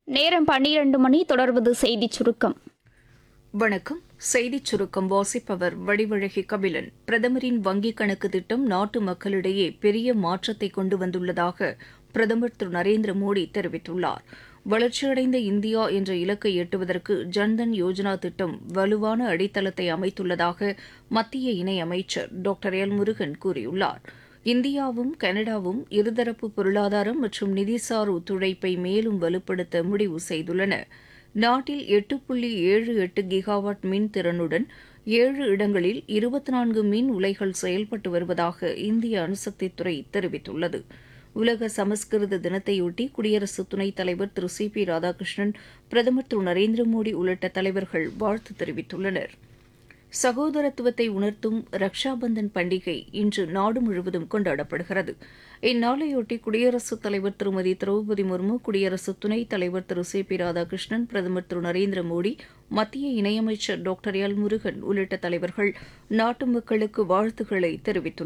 நேரம் பன்னிரண்டு மணி தொடர்வது செய்திச் சுருக்கம் வணக்கம் செய்திச் சுருக்கம் வாசிப்பவர் வடிவழகி கபிலன் பிரதமரின் வங்கிக் கணக்கு திட்டம் நாட்டு மக்களிடையே பெரிய மாற்றத்தை கொண்டு வந்துள்ளதாக பிரதமர் திரு நரேந்திர மோடி தெரிவித்துள்ளார் வளர்ச்சியடைந்த இந்தியா என்ற இலக்கை எட்டுவதற்கு ஜன்தன் யோஜனா திட்டம் வலுவான அடித்தளத்தை அமைத்துள்ளதாக மத்திய இணையமைச்சர் டாக்டர் எல் முருகன் கூறியுள்ளார் இந்தியாவும் கனடாவும் இருதரப்பு பொருளாதாரம் மற்றும் நிதிசார் ஒத்துழைப்பை மேலும் வலுப்படுத்த முடிவு செய்துள்ளன நாட்டில் எட்டு புள்ளி ஏழு எட்டு கிகாவாட் மின் திறனுடன் ஏழு இடங்களில் இருபத்தி நான்கு மின் உலைகள் செயல்பட்டு வருவதாக இந்திய அணுசக்தித்துறை தெரிவித்துள்ளது உலக சமஸ்கிருத தினத்தையொட்டி குடியரசு துணைத் தலைவர் திரு சி பி ராதாகிருஷ்ணன் பிரதமர் திரு நரேந்திர மோடி உள்ளிட்ட தலைவர்கள் வாழ்த்து தெரிவித்துள்ளனா் சகோதரத்துவத்தை உணர்த்தும் ரக்ஷாபந்தன் பண்டிகை இன்று நாடு முழுவதும் கொண்டாடப்படுகிறது இந்நாளையொட்டி குடியரசுத் தலைவர் திருமதி திரௌபதி முர்மு குடியரசு துணைத் தலைவர் திரு சி பி ராதாகிருஷ்ணன் பிரதமர் திரு நரேந்திர மோடி மத்திய இணையமைச்சர் டாக்டர் எல் முருகன் உள்ளிட்ட தலைவர்கள் நாட்டு மக்களுக்கு வாழ்த்துக்களை தெரிவித்துள்ளனர்